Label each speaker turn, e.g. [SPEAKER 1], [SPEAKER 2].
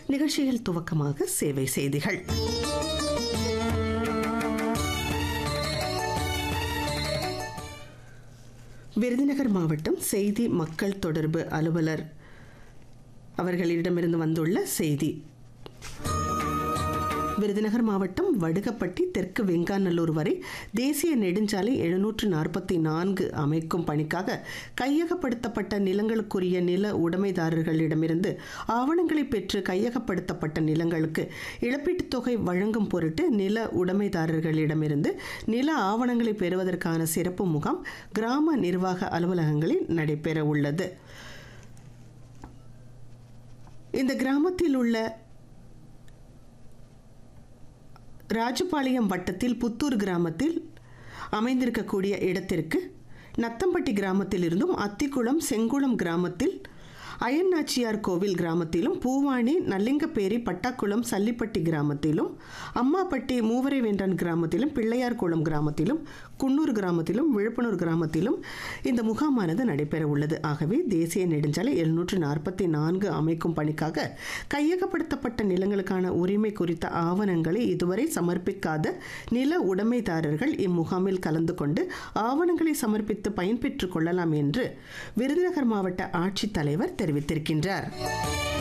[SPEAKER 1] நிகழ்ச்சியில் துவக்கமாக சேவை செய்திகள் விருதுநகர் மாவட்டம் செய்தி மக்கள் தொடர்பு அலுவலர் அவர்களிடமிருந்து வந்துள்ள செய்தி விருதுநகர் மாவட்டம் வடுகப்பட்டி தெற்கு வெங்காநல்லூர் வரை தேசிய நெடுஞ்சாலை எழுநூற்று நாற்பத்தி நான்கு அமைக்கும் பணிக்காக கையகப்படுத்தப்பட்ட நிலங்களுக்குரிய நில உடைமைதாரர்களிடமிருந்து ஆவணங்களை பெற்று கையகப்படுத்தப்பட்ட நிலங்களுக்கு இழப்பீட்டுத் தொகை வழங்கும் பொருட்டு நில உடைமைதாரர்களிடமிருந்து நில ஆவணங்களை பெறுவதற்கான சிறப்பு முகாம் கிராம நிர்வாக அலுவலகங்களில் நடைபெற உள்ளது இந்த கிராமத்தில் உள்ள ராஜபாளையம் வட்டத்தில் புத்தூர் கிராமத்தில் அமைந்திருக்கக்கூடிய இடத்திற்கு நத்தம்பட்டி கிராமத்திலிருந்தும் அத்திக்குளம் செங்குளம் கிராமத்தில் அயன்னாச்சியார் கோவில் கிராமத்திலும் பூவாணி நல்லிங்கப்பேரி பட்டாக்குளம் சல்லிப்பட்டி கிராமத்திலும் அம்மாப்பட்டி மூவரை வேண்டான் கிராமத்திலும் பிள்ளையார்குளம் கிராமத்திலும் குன்னூர் கிராமத்திலும் விழுப்புணூர் கிராமத்திலும் இந்த முகாமானது நடைபெற உள்ளது ஆகவே தேசிய நெடுஞ்சாலை எழுநூற்று நாற்பத்தி நான்கு அமைக்கும் பணிக்காக கையகப்படுத்தப்பட்ட நிலங்களுக்கான உரிமை குறித்த ஆவணங்களை இதுவரை சமர்ப்பிக்காத நில உடைமைதாரர்கள் இம்முகாமில் கலந்து கொண்டு ஆவணங்களை சமர்ப்பித்து பயன்பெற்றுக் கொள்ளலாம் என்று விருதுநகர் மாவட்ட ஆட்சித்தலைவர் தெரிவித்திருக்கின்றார்